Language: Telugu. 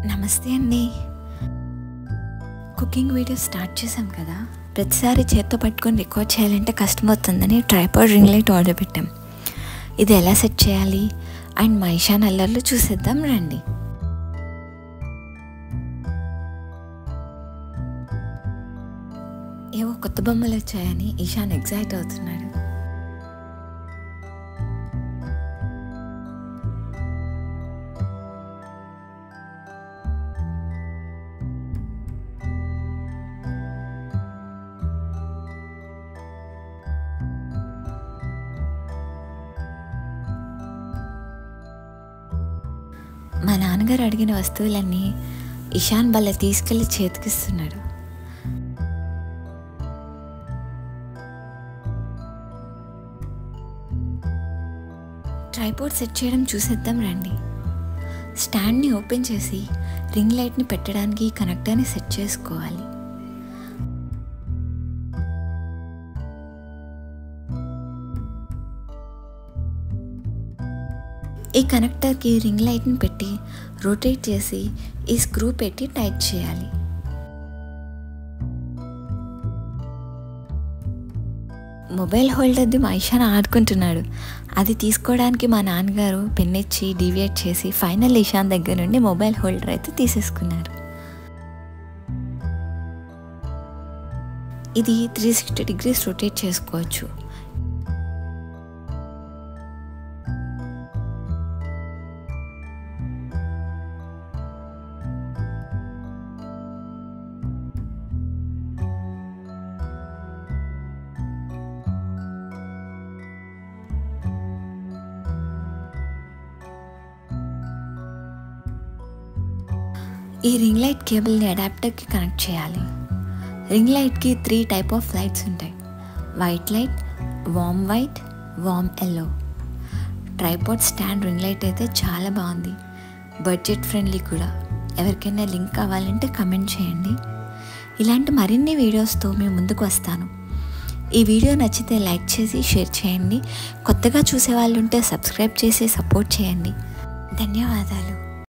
నమస్తే అండి కుకింగ్ వీడియో స్టార్ట్ చేసాం కదా ప్రతిసారి చేత్తో పట్టుకొని రికార్డ్ చేయాలంటే కష్టమవుతుందని ట్రైపాడ్ రింగ్ లైట్ ఆర్డర్ పెట్టాం ఇది ఎలా సెట్ చేయాలి అండ్ మా ఇషాన్ అల్లర్లు చూసేద్దాం రండి ఏవో కొత్త బొమ్మలు వచ్చాయని ఇషాన్ ఎగ్జైట్ అవుతున్నాడు మా నాన్నగారు అడిగిన వస్తువులన్నీ ఇషాన్ బల్ల తీసుకెళ్ళి చేతికిస్తున్నాడు ట్రైపోర్డ్ సెట్ చేయడం చూసేద్దాం రండి స్టాండ్ని ఓపెన్ చేసి రింగ్ లైట్ని పెట్టడానికి కనెక్టర్ని సెట్ చేసుకోవాలి ఈ కనెక్టర్కి రింగ్ లైట్ని పెట్టి రొటేట్ చేసి ఈ స్క్రూ పెట్టి టైట్ చేయాలి మొబైల్ హోల్డర్ది మా ఇషాన్ ఆడుకుంటున్నాడు అది తీసుకోవడానికి మా నాన్నగారు పెన్ ఇచ్చి డివియేట్ చేసి ఫైనల్ ఇషాన్ దగ్గర నుండి మొబైల్ హోల్డర్ అయితే తీసేసుకున్నారు ఇది త్రీ సిక్స్టీ డిగ్రీస్ రొటేట్ చేసుకోవచ్చు ఈ రింగ్ లైట్ కేబుల్ని అడాప్టర్కి కనెక్ట్ చేయాలి రింగ్ లైట్కి త్రీ టైప్ ఆఫ్ లైట్స్ ఉంటాయి white light warm white warm yellow tripod stand ring light అయితే చాలా బాగుంది బడ్జెట్ ఫ్రెండ్లీ కూడా ఎవరికైనా లింక్ కావాలంటే కమెంట్ చేయండి ఇలాంటి మరిన్ని వీడియోస్తో మేము ముందుకు వస్తాను ఈ వీడియో నచ్చితే లైక్ చేసి షేర్ చేయండి కొత్తగా చూసే వాళ్ళు ఉంటే సబ్స్క్రైబ్ చేసి సపోర్ట్ చేయండి ధన్యవాదాలు